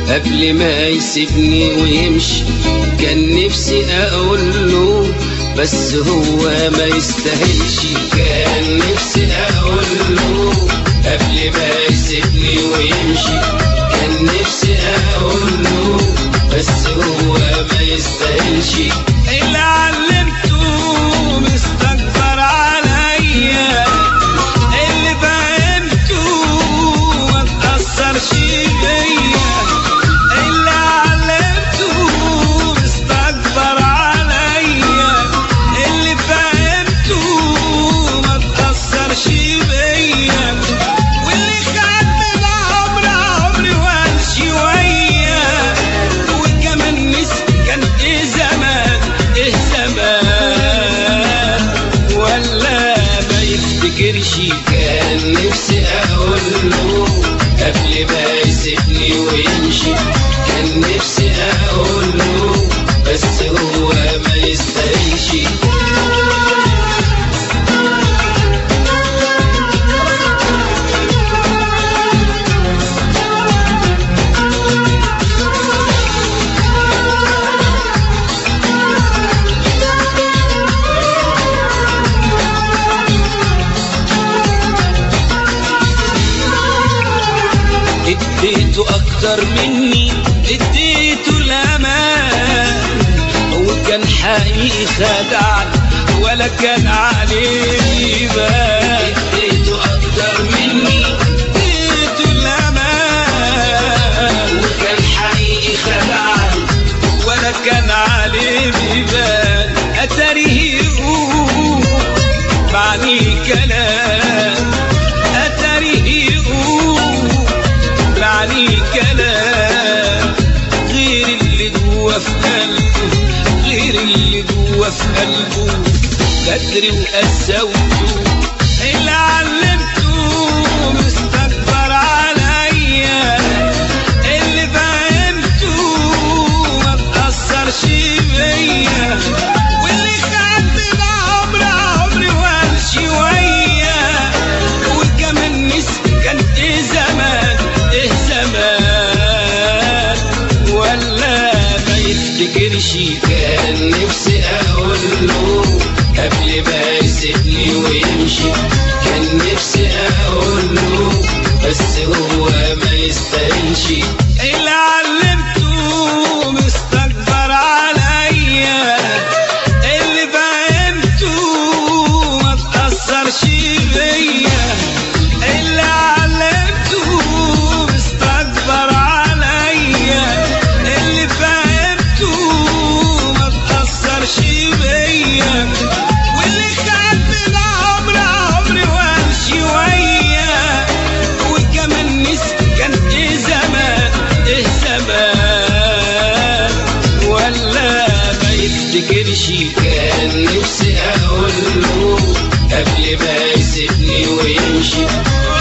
قبل ما يسيبني ويمشي كان نفسي اقول له بس هو ما يستاهلش كان نفسي اقول له قبل ما يسيبني ويمشي كان نفسي اقول له بس هو ما يستاهلش اللي علمته مستكبر عليا اللي فهمته ما تأثرش بيا اللي علمته مستكبر عليا اللي فهمته ما تأثرش بيا واللي خد عمري عمري وامشي وياه وكمان نسي كان ايه زمان ايه زمان ولا ما يفتكرش كان نفسي اقول له قبل ما يسيبني ويمشي كان نفسي اقول له بس هو ما يستاهلش اديته اكتر مني اديته الامان وكان حقيقي خدعني ولا كان عليه بال اديته اكتر مني اديته الامان وكان حقيقي خدعني ولا كان عليه بال اتاريه يقول معني كلام اتاريه يقول معني كلام غير اللي جوا في قلبه غير اللي جوا في قلبه بدري وقسوته اللي علمته مستكبر عليا اللي فهمته ما تأثرش بيا واللي خد عمري عمري وامشي وياه وكمان نسي كان ايه زمان ايه زمان ولا ما يفتكرش كان نفسي اقول له قبل ما يسيبني ويمشي كان نفسي اقول له بس هو ما يستاهلش اللي علمته مستكبر عليا اللي فهمته ما تأثرش بيا اللي علمته مستكبر عليا اللي فهمته ما تأثرش بيا واللي خد عمري عمري وامشي وياه وكمان نسي كان ايه زمان ايه زمان ولا ما يفتكرش كان نفسي اقول له قبل ما يسيبني ويمشي